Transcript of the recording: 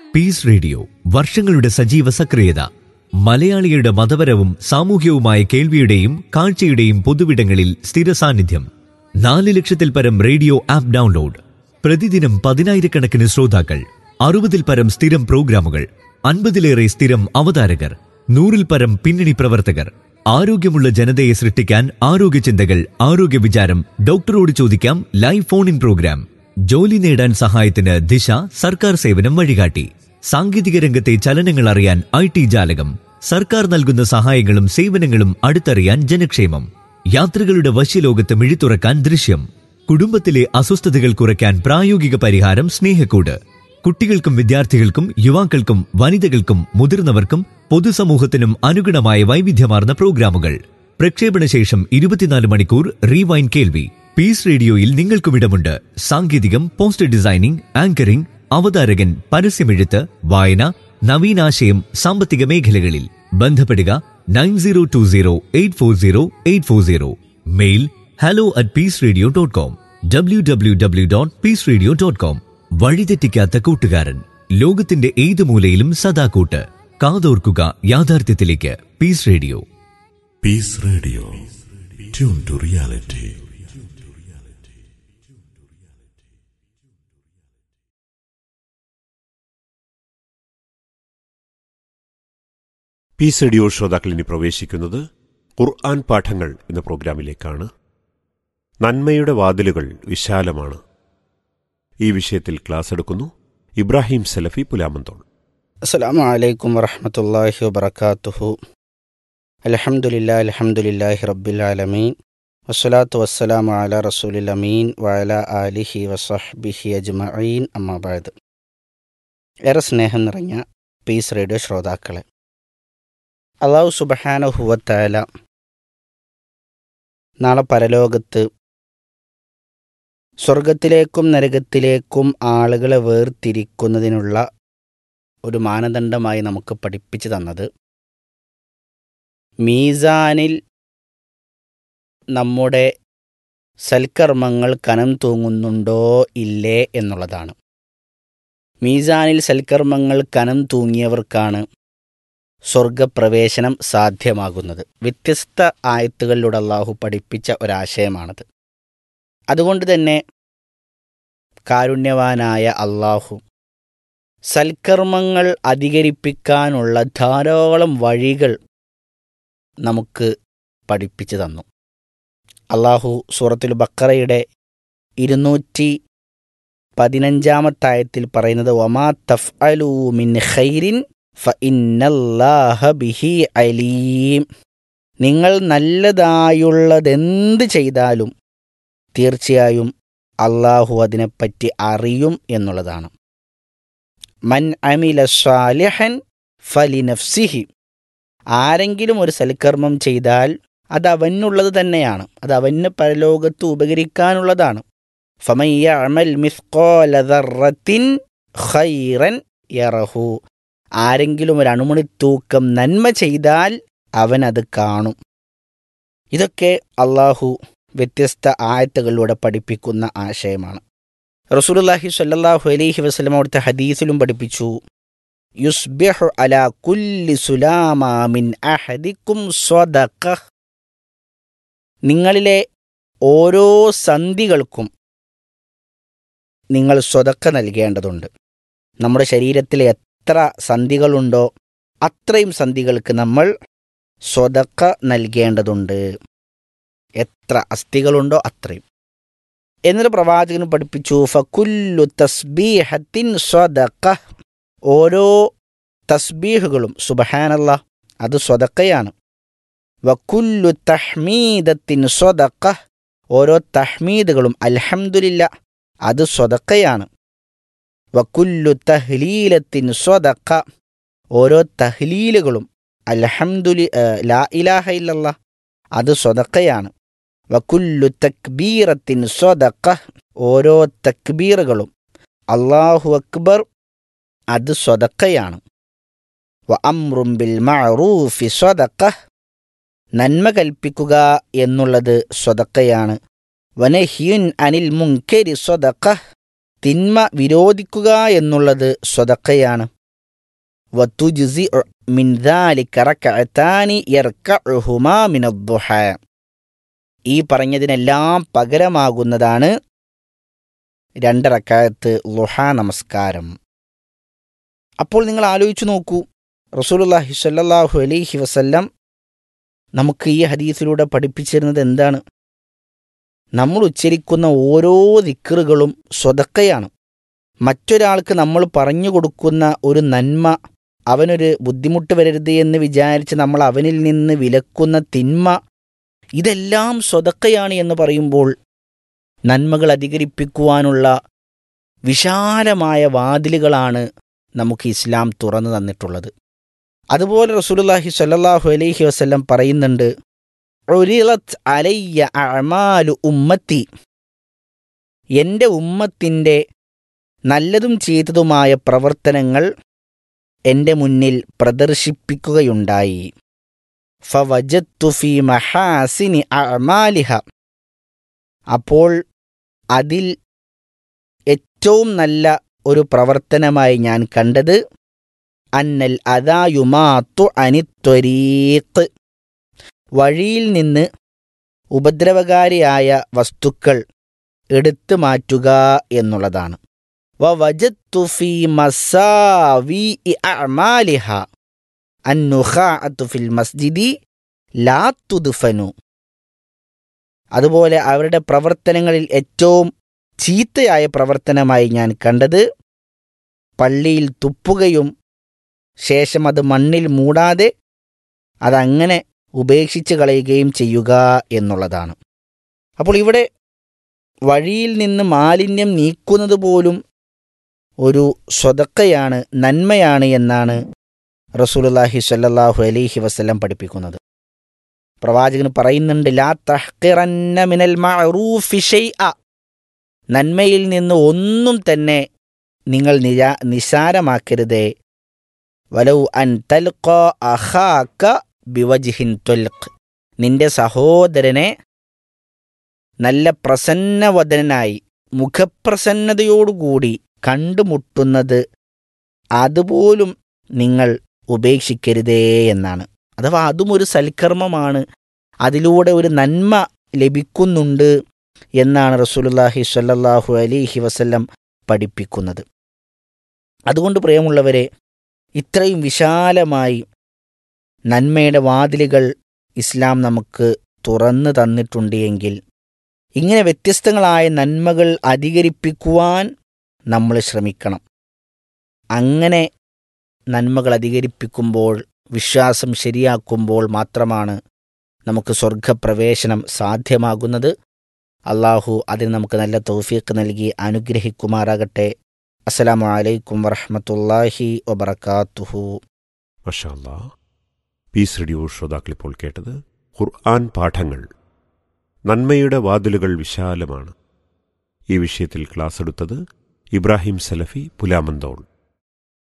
Piece radio വർഷങ്ങളുടെ സജീവ സക്രിയത മലയാളികളുടെ മതപരവും സാമൂഹ്യവുമായ കേൾവിയുടെയും കാഴ്ചയുടെയും പൊതുവിടങ്ങളിൽ സ്ഥിര സാന്നിധ്യം നാല് ലക്ഷത്തിൽ പരം റേഡിയോ ആപ്പ് ഡൗൺലോഡ് പ്രതിദിനം പതിനായിരക്കണക്കിന് ശ്രോതാക്കൾ അറുപതിൽ പരം സ്ഥിരം പ്രോഗ്രാമുകൾ അൻപതിലേറെ സ്ഥിരം അവതാരകർ നൂറിൽ പരം പിന്നണി പ്രവർത്തകർ ആരോഗ്യമുള്ള ജനതയെ സൃഷ്ടിക്കാൻ ആരോഗ്യ ചിന്തകൾ ആരോഗ്യ വിചാരം ഡോക്ടറോട് ചോദിക്കാം ലൈവ് ഫോൺ ഇൻ പ്രോഗ്രാം ജോലി നേടാൻ സഹായത്തിന് ദിശ സർക്കാർ സേവനം വഴികാട്ടി സാങ്കേതിക രംഗത്തെ ചലനങ്ങൾ അറിയാൻ ഐ ടി ജാലകം സർക്കാർ നൽകുന്ന സഹായങ്ങളും സേവനങ്ങളും അടുത്തറിയാൻ ജനക്ഷേമം യാത്രകളുടെ വശ്യലോകത്ത് മിഴിത്തുറക്കാൻ ദൃശ്യം കുടുംബത്തിലെ അസ്വസ്ഥതകൾ കുറയ്ക്കാൻ പ്രായോഗിക പരിഹാരം സ്നേഹക്കൂട് കുട്ടികൾക്കും വിദ്യാർത്ഥികൾക്കും യുവാക്കൾക്കും വനിതകൾക്കും മുതിർന്നവർക്കും പൊതുസമൂഹത്തിനും അനുഗുണമായ വൈവിധ്യമാർന്ന പ്രോഗ്രാമുകൾ പ്രക്ഷേപണ ശേഷം ഇരുപത്തിനാല് മണിക്കൂർ റീവൈൻ കേൾവി പീസ് റേഡിയോയിൽ നിങ്ങൾക്കും ഇടമുണ്ട് സാങ്കേതികം പോസ്റ്റർ ഡിസൈനിംഗ് ആങ്കറിംഗ് അവതാരകൻ പരസ്യമെഴുത്ത് വായന നവീനാശയം സാമ്പത്തിക മേഖലകളിൽ ബന്ധപ്പെടുക nine zero two zero eight four zero eight four zero mail hello at peace radio dot com W W W dot peace radio dot com വഴിതെറ്റിക്കാത്ത കൂട്ടുകാരൻ ലോകത്തിന്റെ ഏത് മൂലയിലും സദാ കൂട്ട് കാതോർക്കുക യാഥാർത്ഥ്യത്തിലേക്ക് peace radio Peace Radio. Tune to reality. Peace radio ശ്രോതാക്കൾ ഇനി പ്രവേശിക്കുന്നത് ഖുർആൻ പാഠങ്ങൾ എന്ന പ്രോഗ്രാമിലേക്കാണ് നന്മയുടെ വാതിലുകൾ വിശാലമാണ് ഈ വിഷയത്തിൽ ക്ലാസ് എടുക്കുന്നു ഇബ്രാഹിം സലഫി പുലാമന്തോൾ അസ്സലാമു അലൈക്കും വറഹ്മത്തുള്ളാഹി വബറകാതുഹു അൽഹംദുലില്ലാ അൽഹംദുലില്ലാഹി റബ്ബിൽ ആലമീൻ വസ്സലാത്തു വസ്സലാമു അലാ റസൂലിൽ അമീൻ വഅല ആലിഹി വസഹ്ബിഹി അജ്മഈൻ അമ്മാ ബഅദ് ഏറെ സ്നേഹം നിറഞ്ഞ പീസ് റേഡിയോ ശ്രോതാക്കളെ അള്ളാഹു സുബ്ഹാനഹു വതആല നാളെ പരലോകത്ത് സ്വർഗത്തിലേക്കും നരകത്തിലേക്കും ആളുകളെ വേർതിരിക്കുന്നതിനുള്ള ഒരു മാനദണ്ഡമായി നമുക്ക് പഠിപ്പിച്ചു തന്നത് മീസാനിൽ നമ്മുടെ സൽക്കർമ്മങ്ങൾ കനം തൂങ്ങുന്നുണ്ടോ ഇല്ലേ എന്നുള്ളതാണ് മീസാനിൽ സൽക്കർമ്മങ്ങൾ കനം തൂങ്ങിയവർക്കാണ് സ്വർഗപ്രവേശനം സാധ്യമാകുന്നത് വ്യത്യസ്ത ആയത്തുകളിലൂടെ അള്ളാഹു പഠിപ്പിച്ച ഒരാശയമാണത് അതുകൊണ്ട് തന്നെ കാരുണ്യവാനായ അള്ളാഹു സൽക്കർമ്മങ്ങൾ അധികരിപ്പിക്കാനുള്ള ധാരാളം വഴികൾ നമുക്ക് പഠിപ്പിച്ചു തന്നു അള്ളാഹു സൂറത്തുൽ ബക്കറയുടെ ഇരുന്നൂറ്റി പതിനഞ്ചാമത്തായത്തിൽ പറയുന്നത് ഒമാ തഫ് അലൂ മിൻ ഖൈരിൻ ഫ ഇന്നല്ലാഹ ബിഹി അലീം നിങ്ങൾ നല്ലതായുള്ളതെന്ത് ചെയ്താലും തീർച്ചയായും അള്ളാഹു അതിനെപ്പറ്റി അറിയും എന്നുള്ളതാണ് മൻ അമില സ്വാലിഹൻ ഫലിനഫ്സിഹി ആരെങ്കിലും ഒരു സൽക്കർമ്മം ചെയ്താൽ അത് അവനുള്ളത് തന്നെയാണ് അത് അവന് പരലോകത്ത് ഉപകരിക്കാനുള്ളതാണ് ഫമയ്യ അമൽ മിസ്കോലതറത്തിൻ ഖൈറൻ യറഹു ആരെങ്കിലും ഒരു അണുമണി തൂക്കം നന്മ ചെയ്താൽ അവൻ അത് കാണും ഇതൊക്കെ അള്ളാഹു വ്യത്യസ്ത ആയത്തുകളിലൂടെ പഠിപ്പിക്കുന്ന ആശയമാണ് റസൂലുള്ളാഹി സ്വല്ലല്ലാഹു അലൈഹി വസല്ലം അവിടുത്തെ ഹദീസിലും പഠിപ്പിച്ചു യുസ്ബിഹു അലാ കുല്ലി സുലാമാ മിൻ അഹദിക്കും സ്വദഖ നിങ്ങളിലെ ഓരോ സന്ധികൾക്കും നിങ്ങൾ സ്വതക്ക നൽകേണ്ടതുണ്ട് നമ്മുടെ ശരീരത്തിലെ എത്ര സന്ധികളുണ്ടോ അത്രയും സന്ധികൾക്ക് നമ്മൾ സ്വതക്ക നൽകേണ്ടതുണ്ട് എത്ര അസ്ഥികളുണ്ടോ അത്രയും എന്നൊരു പ്രവാചകന് പഠിപ്പിച്ചു ഫക്കുല്ലു തസ്ബീഹത്തിൻ സ്വതക്ക ഓരോ തസ്ബീഹുകളും സുബഹാനല്ല അത് സ്വതക്കയാണ് വക്കുല്ലു തഹ്മീദത്തിൻ സ്വതക്ക ഓരോ തഹ്മീദുകളും അൽഹംദുലില്ല അത് സ്വതക്കയാണ് വക്കുല്ലു തഹ്ലീലത്തിൻ സ്വതക്ക ഓരോ തഹ്ലീലുകളും അൽഹംദുലി ലാ ഇലാഹ ഇല്ലല്ലാ അത് സ്വതക്കയാണ് വക്കുല്ലു തക്ബീറത്തിൻ സ്വതക്ക ഓരോ തക്ബീറുകളും അള്ളാഹു അക്ബർ അത് സ്വതക്കയാണ് വ അമ്രും ബിൽ മഅറൂഫി സ്വതക്ക നന്മ കൽപ്പിക്കുക എന്നുള്ളത് സ്വതക്കയാണ് വനഹ്യുൻ അനിൽ മുൻകരി സ്വതക്ക തിന്മ വിരോധിക്കുക എന്നുള്ളത് സ്വതക്കയാണ് وتجزئ من ذلك ركعتان يركعهما من الضحى ഈ പറഞ്ഞതിനെല്ലാം പകരമാകുന്നതാണ് രണ്ട് റക്കായത്ത് ലുഹ നമസ്കാരം അപ്പോൾ നിങ്ങൾ ആലോചിച്ചു നോക്കൂ റസൂലുള്ളാഹി സ്വല്ലല്ലാഹു അലൈഹി വസല്ലം നമുക്ക് ഈ ഹദീസിലൂടെ പഠിപ്പിച്ചിരുന്നത് എന്താണ് നമ്മൾ ഉച്ചരിക്കുന്ന ഓരോ ദിക്കറുകളും സ്വതക്കയാണ് മറ്റൊരാൾക്ക് നമ്മൾ പറഞ്ഞു കൊടുക്കുന്ന ഒരു നന്മ അവനൊരു ബുദ്ധിമുട്ട് വരരുത് എന്ന് വിചാരിച്ച് നമ്മൾ അവനിൽ നിന്ന് വിലക്കുന്ന തിന്മ ഇതെല്ലാം സ്വതക്കയാണ് എന്ന് പറയുമ്പോൾ നന്മകൾ അധികരിപ്പിക്കുവാനുള്ള വിശാലമായ വാതിലുകളാണ് നമുക്ക് ഇസ്ലാം തുറന്നു തന്നിട്ടുള്ളത് അതുപോലെ റസൂലുള്ളാഹി സ്വല്ലല്ലാഹു അലൈഹി വസല്ലം പറയുന്നുണ്ട് ഉരിളത്ത് അലയ്യ അമാലു ഉമ്മത്തി എൻ്റെ ഉമ്മത്തിൻ്റെ നല്ലതും ചെയ്തതുമായ പ്രവർത്തനങ്ങൾ എൻ്റെ മുന്നിൽ പ്രദർശിപ്പിക്കുകയുണ്ടായി ഫവജത്തു ഫി മഹാസിനി അമാലിഹ അപ്പോൾ അതിൽ ഏറ്റവും നല്ല ഒരു പ്രവർത്തനമായി ഞാൻ കണ്ടത് അന്നൽ അതായുമാത്തു അനിത്വരീത്ത് വഴിയിൽ നിന്ന് ഉപദ്രവകാരിയായ വസ്തുക്കൾ എടുത്തു മാറ്റുക എന്നുള്ളതാണ് വവജത്തു ഫീ മസാവി അമാലിഹ അന്നുഖാഅത്തു ഫിൽ മസ്ജിദി ലാ തുദ്ഫനു അതുപോലെ അവരുടെ പ്രവർത്തനങ്ങളിൽ ഏറ്റവും ചീത്തയായ പ്രവർത്തനമായി ഞാൻ കണ്ടത് പള്ളിയിൽ തുപ്പുകയും ശേഷം അത് മണ്ണിൽ മൂടാതെ അതങ്ങനെ ഉപേക്ഷിച്ച് കളയുകയും ചെയ്യുക എന്നുള്ളതാണ് അപ്പോൾ ഇവിടെ വഴിയിൽ നിന്ന് മാലിന്യം നീക്കുന്നത് പോലും ഒരു സ്വതക്കയാണ് നന്മയാണ് എന്നാണ് റസൂലുള്ളാഹി സ്വല്ലല്ലാഹു അലൈഹി വസല്ലം പഠിപ്പിക്കുന്നത് പ്രവാചകൻ പറയുന്നുണ്ട് ലാ തഹ്ഖിറന്ന മിനൽ മഅറൂഫി ഷൈഅ നന്മയിൽ നിന്ന് ഒന്നും തന്നെ നിങ്ങൾ നിരാ നിസാരമാക്കരുതേ വലൗ അൻ തൽഖ അഖാക ബിവജ്ഹിൻ ത്വൽഖ് നിന്റെ സഹോദരനെ നല്ല പ്രസന്നവദനായി മുഖപ്രസന്നതയോടുകൂടി കണ്ടുമുട്ടുന്നത് അതുപോലും നിങ്ങൾ ഉപേക്ഷിക്കരുതേ എന്നാണ് അഥവാ അതും ഒരു സൽക്കർമ്മമാണ് അതിലൂടെ ഒരു നന്മ ലഭിക്കുന്നുണ്ട് എന്നാണ് റസൂലുള്ളാഹി സ്വല്ലല്ലാഹു അലൈഹി വസല്ലം പഠിപ്പിക്കുന്നത് അതുകൊണ്ട് പ്രിയമുള്ളവരെ ഇത്രയും വിശാലമായി നന്മയുടെ വാതിലുകൾ ഇസ്ലാം നമുക്ക് തുറന്നു തന്നിട്ടുണ്ട് എങ്കിൽ ഇങ്ങനെ വ്യത്യസ്തങ്ങളായ നന്മകൾ അധികരിപ്പിക്കുവാൻ നമ്മൾ ശ്രമിക്കണം അങ്ങനെ നന്മകൾ അധികരിപ്പിക്കുമ്പോൾ വിശ്വാസം ശരിയാക്കുമ്പോൾ മാത്രമാണ് നമുക്ക് സ്വർഗപ്രവേശനം സാധ്യമാകുന്നത് അള്ളാഹു അതിന് നമുക്ക് നല്ല തൗഫീഖ് നൽകി അനുഗ്രഹിക്കുമാറാകട്ടെ അസ്സലാമു അലൈക്കും വറഹ്മത്തുള്ളാഹി വബറകാതുഹു മഷാല്ല പീസ് റേഡിയോ ശ്രോതാക്കൾ ഇപ്പോൾ കേട്ടത് ഖുർആൻ പാഠങ്ങൾ നന്മയുടെ വാതിലുകൾ വിശാലമാണ് ഈ വിഷയത്തിൽ ക്ലാസ് എടുത്തത് ഇബ്രാഹിം സലഫി പുലാമന്തോൾ